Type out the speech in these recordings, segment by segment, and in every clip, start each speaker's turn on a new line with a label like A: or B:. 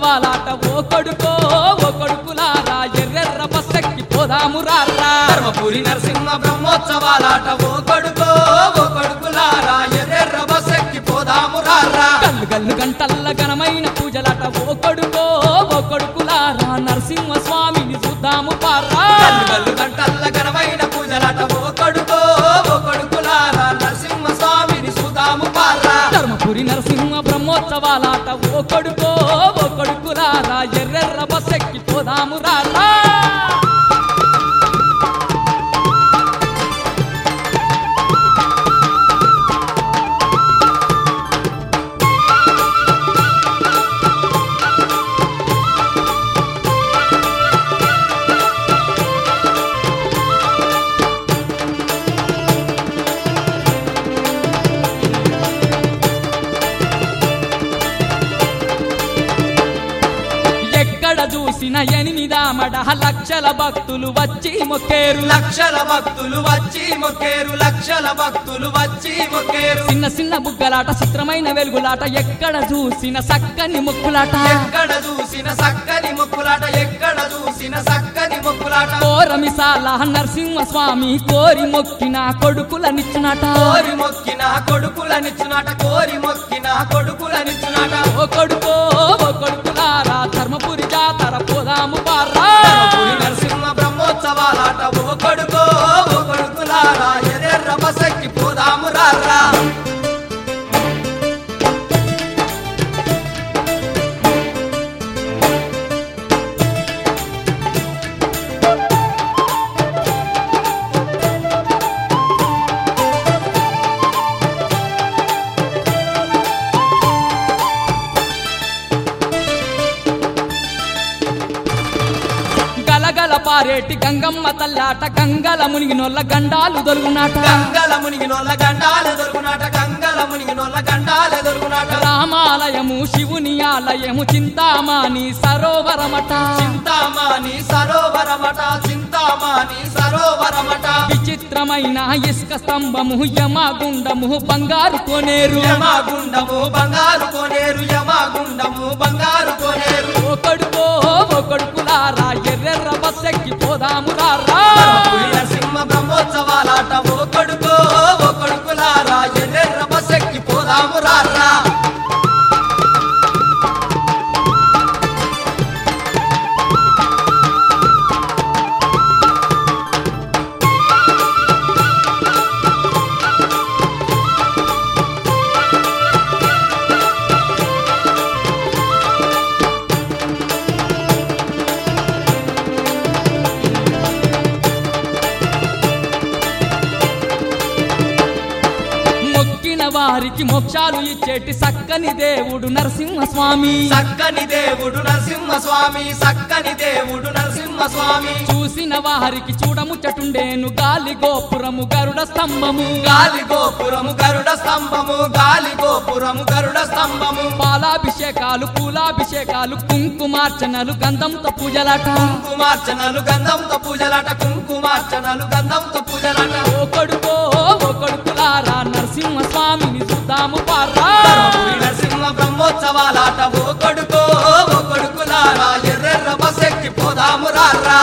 A: బ్రహ్మోత్సవాలాట ఓ కొడుకో ఓ కొడుకులారా ఎర్రెర్ర బస్సెక్కి పోదాము రారా
B: ధర్మపురి నరసింహ బ్రహ్మోత్సవాలాట ఓ కొడుకో ఓ కొడుకులారా ఎర్రెర్ర బసెక్కి పోదాము రారా
A: గల్లు గల్లు గంటల్ల ఘనమైన పూజలాట ఓ కొడుకో ఓ కొడుకులారా నరసింహ స్వామిని చూద్దాము పారా
B: కల్లు కల్లు గంటల్ల ఘనమైన పూజలాట ఓ కొడుకో ఓ కొడుకులారా నరసింహ స్వామిని సుధాము పారా
A: ధర్మపురి నరసింహ బ్రహ్మోత్సవాలాట ఓ కొడుకో ఓ కొడుకులారా ఎర్రెర్ర బస్సెక్కి పోదాము రారా ఎక్కడ చూసిన ఎనిమిదామడ లక్షల భక్తులు వచ్చి మొక్కేరు
B: లక్షల భక్తులు వచ్చి మొక్కేరు లక్షల భక్తులు వచ్చి మొక్కేరు
A: చిన్న చిన్న బుగ్గలాట చిత్రమైన వెలుగులాట ఎక్కడ చూసిన సక్కని ముక్కులాట
B: ఎక్కడ చూసిన సక్కని మొక్కులాట ఎక్కడ చూసిన సక్కని మొక్కులాట
A: కోరమిసాల నరసింహ స్వామి కోరి మొక్కిన కొడుకులనిచ్చునట
B: కోరి మొక్కిన కొడుకులనిచ్చునాట కోరి మొక్కిన కొడుకులనిచ్చునాట
A: ఓ కొడుకో ఓ కొడుకులారా ధర్మపురి జాతర పోదాము పారా
B: ధర్మపురి నరసింహ బ్రహ్మోత్సవాలాట ఓ కొడుకో ఓ కొడుకులారా ఎర్రెర్ర బసక్కి పోదాము రారా
A: గలగల పారేటి గంగమ్మ తల్లాట గంగల మునిగినొల్ల గండాలు దొలుగునాట
B: గంగల మునిగినోళ్ళ గండాల దొరుకునాట గంగల మునిగినోళ్ళ గండాల దొరుకునాట
A: రామాలయము శివుని ఆలయము చింతామాని సరోవరమట
B: చింతామాని సరోవరమట చింతామాని సరోవరమట
A: విచిత్రమైన ఇసుక స్తంభము యమగుండము బంగారు కొనేరు
B: యమగుండము బంగారు కోనేరు యమగుండము బంగారు కోనేరు
A: ఓ కొడుకో ఓ కొడుకులారా ఎర్రెర్ర బస్సెక్కి పోదాము రారా
B: ధర్మపురి నరసింహ బ్రహ్మోత్సవాలాట ఓ కొడుకో ఓ కొడుకులారా ఎర్రెర్ర బసెక్కి పోదాము రారా
A: మొక్కిన వారికి మోక్షాలు ఇచ్చేటి సక్కని దేవుడు నరసింహ స్వామి
B: సక్కని దేవుడు నరసింహ స్వామి సక్కని దేవుడు నరసింహ స్వామి
A: చూసిన వారికి చూడముచ్చటుండేను గాలి గోపురము గరుడ స్తంభము
B: గాలి గోపురము గరుడ స్తంభము గాలి గోపురము గరుడ స్తంభము
A: పాలాభిషేకాలు పూలాభిషేకాలు కుంకుమార్చనలు గంధంతో పూజలాట
B: కుంకుమార్చనలు గంధంతో పూజలాట కుంకుమార్చనలు గంధంతో పూజలాట
A: ఓ కొడుకో ఓ కొడుకులారా నరసింహ స్వామిని చూద్దాము పారా
B: ధర్మపురి నరసింహ బ్రహ్మోత్సవాలాట ఓ కొడుకో ఓ కొడుకులారా ఎర్రెర్ర బసెక్కి పోదాము రారా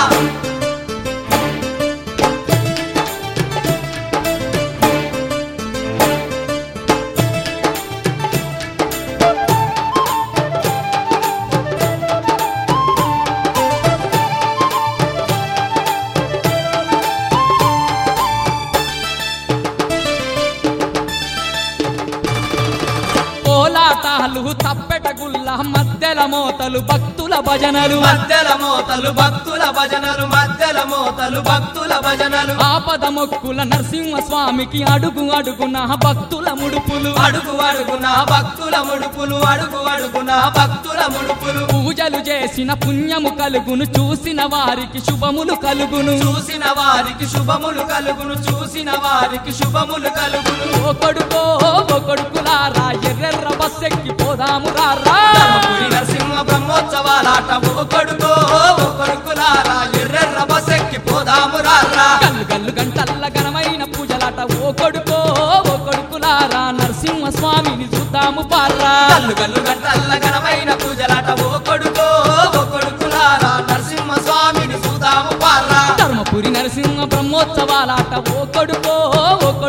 A: కోలాటాలు తప్పెట గుల్ల మద్దెల మోతలు భక్తుల భజనలు
B: మధ్యల మోతలు భక్తుల భజనలు మధ్యల మోతలు భక్తుల భజనలు
A: ఆపద మొక్కుల నరసింహ స్వామికి అడుగు అడుగున భక్తుల ముడుపులు
B: అడుగు అడుగున భక్తుల ముడుపులు అడుగు అడుగున భక్తుల ముడుపులు
A: పూజలు చేసిన పుణ్యము కలుగును చూసిన వారికి శుభములు కలుగును
B: చూసిన వారికి శుభములు కలుగును చూసిన వారికి శుభములు కలుగును
A: ఓ కొడుకో ఓ కొడుకులారా ఎర్రెర్ర బస్సెక్కి పోదాము రారా
B: ధర్మపురి నరసింహ బ్రహ్మోత్సవాలాట ఓ కొడుకో ఓ కొడుకులారా ఎర్రెర్ర బసెక్కి పోదాము రారా
A: గల్లు గల్లు గంటల్ల ఘనమైన పూజలాట ఓ కొడుకో ఓ కొడుకులారా నరసింహ స్వామిని చూద్దాము పారా
B: కల్లు కల్లు గంటల్ల ఘనమైన పూజలాట ఓ కొడుకో రారా
A: ధర్మపురి నరసింహ బ్రహ్మోత్సవాలాట ఓ కొడుకో ఓ